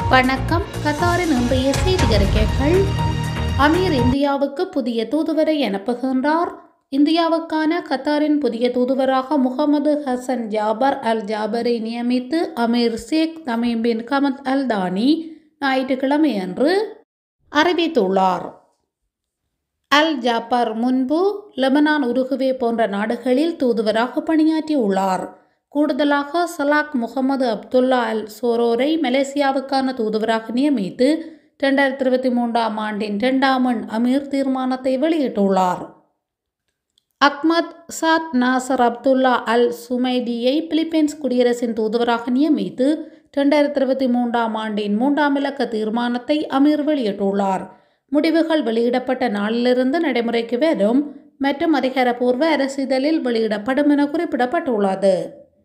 வணக்கம் கத்தாரின் இன்றைய செய்தி அறிக்கைகள் அமீர் இந்தியாவுக்கு புதிய தூதுவரை அனுப்புகின்றார் இந்தியாவுக்கான கத்தாரின் புதிய தூதுவராக முகமது ஹசன் ஜாபர் அல் ஜாபரை நியமித்து Emir Sheikh Tamim bin Hamad Al Thani ஞாயிற்றுக்கிழமை அன்று அறிவித்துள்ளார் அல் ஜாபர் முன்பு லெபனான் உருகுவே போன்ற நாடுகளில் தூதுவராக பணியாற்றியுள்ளார் கூடுதலாக சலாக் முகமது அப்துல்லா அல் சோரோரை மலேசியாவுக்கான தூதுவராக நியமித்து இரண்டாயிரத்தி இருபத்தி மூன்றாம் ஆண்டின் இரண்டாம் எண் அமீர் தீர்மானத்தை வெளியிட்டுள்ளார் Ahmed Saad Nasser Abdullah Al சுமைடியை பிலிப்பைன்ஸ் குடியரசின் தூதுவராக நியமித்து இரண்டாயிரத்தி இருபத்தி மூன்றாம் ஆண்டின் மூன்றாம் இலக்க தீர்மானத்தை அமீர் வெளியிட்டுள்ளார் முடிவுகள் வெளியிடப்பட்ட நாளிலிருந்து நடைமுறைக்கு வரும் மற்றும் அதிகாரப்பூர்வ அரசிதழில் வெளியிடப்படும் என குறிப்பிடப்பட்டுள்ளது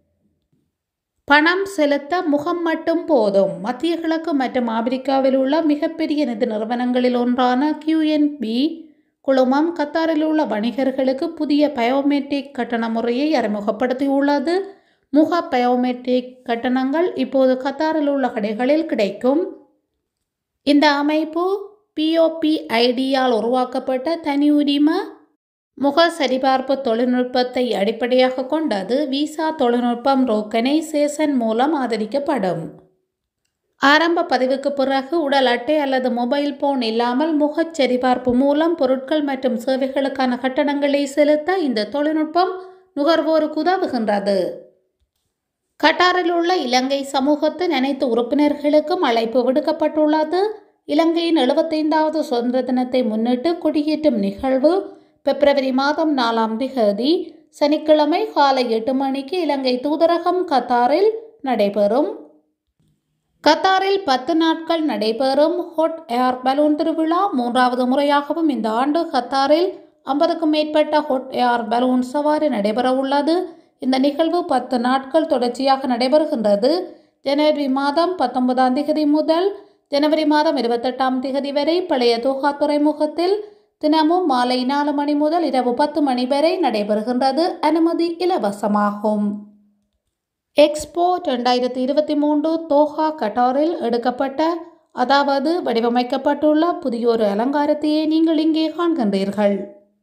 பணம் செலுத்த முகம் மட்டும் போதும் மத்திய கிழக்கு மற்றும் ஆப்பிரிக்காவில் உள்ள மிகப்பெரிய நிதி நிறுவனங்களில் ஒன்றான கியூஎன்பி குழுமம் கத்தாரில் உள்ள வணிகர்களுக்கு புதிய பயோமெட்ரிக் கட்டண முறையை அறிமுகப்படுத்தியுள்ளது முக பயோமெட்ரிக் கட்டணங்கள் இப்போது கத்தாரில் உள்ள கடைகளில் கிடைக்கும் இந்த அமைப்பு பிஓபி ஐடியால் உருவாக்கப்பட்ட தனி உரிம முக சரிபார்ப்பு தொழில்நுட்பத்தை அடிப்படையாக கொண்டது விசா தொழில்நுட்பம் ரோக்கனை சேசன் மூலம் ஆதரிக்கப்படும் ஆரம்ப பதிவுக்கு பிறகு உடல் அட்டை அல்லது மொபைல் போன் இல்லாமல் முகச் சரிபார்ப்பு மூலம் பொருட்கள் மற்றும் சேவைகளுக்கான கட்டணங்களை செலுத்த இந்த தொழில்நுட்பம் நுகர்வோருக்கு உதவுகின்றது கட்டாரில் உள்ள இலங்கை சமூகத்தின் அனைத்து உறுப்பினர்களுக்கும் அழைப்பு விடுக்கப்பட்டுள்ளது இலங்கையின் எழுபத்தைந்தாவது சுதந்திர தினத்தை முன்னிட்டு கொடியேற்றும் நிகழ்வு பிப்ரவரி மாதம் நாலாம் திகதி சனிக்கிழமை காலை எட்டு மணிக்கு இலங்கை தூதரகம் கத்தாரில் நடைபெறும் கத்தாரில் பத்து நாட்கள் நடைபெறும் ஹொட் ஏர் பலூன் திருவிழா மூன்றாவது முறையாகவும் இந்த ஆண்டு கத்தாரில் ஐம்பதுக்கும் மேற்பட்ட ஹொட் ஏர் பலூன் சவாரி நடைபெற உள்ளது இந்த நிகழ்வு பத்து நாட்கள் தொடர்ச்சியாக நடைபெறுகின்றது ஜனவரி மாதம் பத்தொன்பதாம் திகதி முதல் ஜனவரி மாதம் இருபத்தெட்டாம் திகதி வரை பழைய தோஹா துறைமுகத்தில் தினமும் மாலை நாலு மணி முதல் இரவு பத்து மணி வரை நடைபெறுகின்றது அனுமதி இலவசமாகும் எக்ஸ்போ ரெண்டாயிரத்தி இருபத்தி மூன்று தோஹா கட்டாரில் எடுக்கப்பட்ட அதாவது வடிவமைக்கப்பட்டுள்ள புதியொரு அலங்காரத்தையே நீங்கள் இங்கே காண்கின்றீர்கள்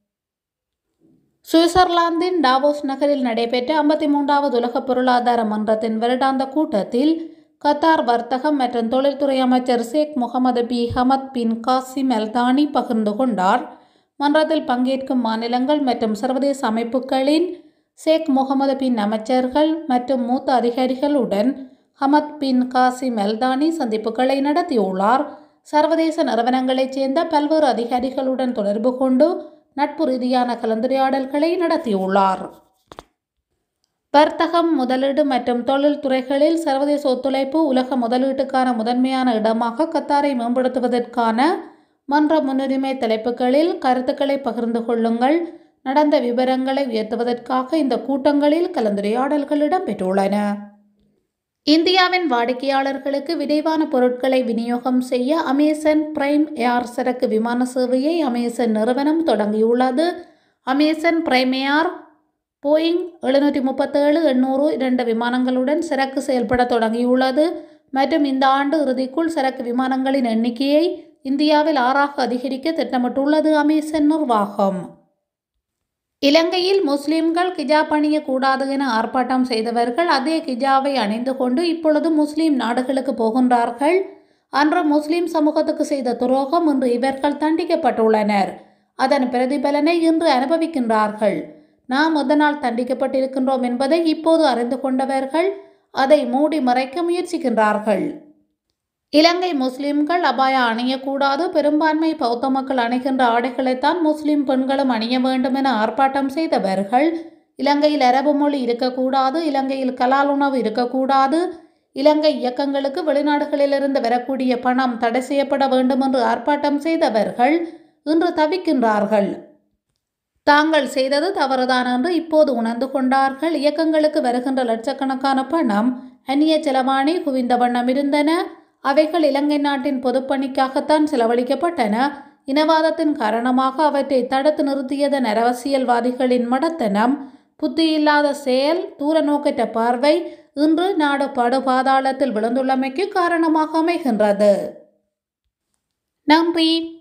சுவிட்சர்லாந்தின் டாவோஸ் நகரில் நடைபெற்ற ஐம்பத்தி மூன்றாவது உலக பொருளாதார மன்றத்தின் வருடாந்த கூட்டத்தில் கத்தார் வர்த்தகம் மற்றும் தொழில்துறை அமைச்சர் Sheikh Mohammed bin Hamad bin Qassim Al Thani பகிர்ந்து கொண்டார் மன்றத்தில் பங்கேற்கும் மாநிலங்கள் மற்றும் சர்வதேச அமைப்புகளின் ஷேக் முகமது பின் அமைச்சர்கள் மற்றும் மூத்த அதிகாரிகளுடன் ஹமத் பின் காசிம் அல்தானி சந்திப்புகளை நடத்தியுள்ளார் சர்வதேச நிறுவனங்களைச் சேர்ந்த பல்வேறு அதிகாரிகளுடன் தொடர்பு கொண்டு நட்பு ரீதியான கலந்துரையாடல்களை நடத்தியுள்ளார் வர்த்தகம் முதலீடு மற்றும் தொழில் துறைகளில் சர்வதேச ஒத்துழைப்பு உலக முதலீட்டுக்கான முதன்மையான இடமாக கத்தாரை மேம்படுத்துவதற்கான மன்ற முன்னுரிமை தலைப்புகளில் கருத்துக்களை பகிர்ந்து கொள்ளுங்கள் நடந்த விவரங்களை உயர்த்துவதற்காக இந்த கூட்டங்களில் கலந்துரையாடல்கள் இடம்பெற்றுள்ளன இந்தியாவின் வாடிக்கையாளர்களுக்கு விரைவான பொருட்களை விநியோகம் செய்ய அமேசன் பிரைம் ஏர் சரக்கு விமான சேவையை அமேசன் நிறுவனம் தொடங்கியுள்ளது அமேசன் பிரைம் ஏர் போயிங் எழுநூற்றி முப்பத்தேழு எண்ணூறு இரண்டு விமானங்களுடன் சரக்கு செயல்பட தொடங்கியுள்ளது மற்றும் இந்த ஆண்டு இறுதிக்குள் சரக்கு விமானங்களின் எண்ணிக்கையை இந்தியாவில் ஆறாக அதிகரிக்க திட்டமிட்டுள்ளது அமேசன் நிர்வாகம் இலங்கையில் முஸ்லிம்கள் கிஜாப் அணியக்கூடாது என ஆர்ப்பாட்டம் செய்தவர்கள் அதே கிஜாவை அணிந்து கொண்டு இப்பொழுது முஸ்லிம் நாடுகளுக்கு போகின்றார்கள் அன்று முஸ்லிம் சமூகத்துக்கு செய்த துரோகம் இன்று இவர்கள் தண்டிக்கப்பட்டுள்ளனர் அதன் பிரதிபலனை இன்று அனுபவிக்கின்றார்கள் நாம் அதனால் தண்டிக்கப்பட்டிருக்கின்றோம் என்பதை இப்போது அறிந்து கொண்டவர்கள் அதை மூடி மறைக்க முயற்சிக்கின்றார்கள் இலங்கை முஸ்லிம்கள் அபாயா அணியக்கூடாது பெரும்பான்மை பௌத்த மக்கள் அணிகின்ற ஆடைகளைத்தான் முஸ்லிம் பெண்களும் அணிய வேண்டும் என ஆர்ப்பாட்டம் செய்தவர்கள் இலங்கையில் அரபு மொழி இருக்கக்கூடாது இலங்கையில் கலால் உணவு இருக்கக்கூடாது இலங்கை இயக்கங்களுக்கு வெளிநாடுகளிலிருந்து வரக்கூடிய பணம் தடை செய்யப்பட வேண்டும் என்று ஆர்ப்பாட்டம் செய்தவர்கள் இன்று தவிக்கின்றார்கள் தாங்கள் செய்தது தவறுதான் என்று இப்போது உணர்ந்து கொண்டார்கள் இயக்கங்களுக்கு வருகின்ற லட்சக்கணக்கான பணம் அந்நிய செலவாணி குவிந்த வண்ணம் இருந்தன அவைகள் இலங்கை நாட்டின் பொதுப்பணிக்காகத்தான் செலவழிக்கப்பட்டன இனவாதத்தின் காரணமாக அவற்றை தடுத்து நிறுத்தியதன் அரசியல்வாதிகளின் மடத்தனம் புத்தியில்லாத செயல் தூர நோக்கற்ற பார்வை இன்று நாடு படுபாதாளத்தில் விழுந்துள்ளமைக்கு காரணமாக அமைகின்றது நன்றி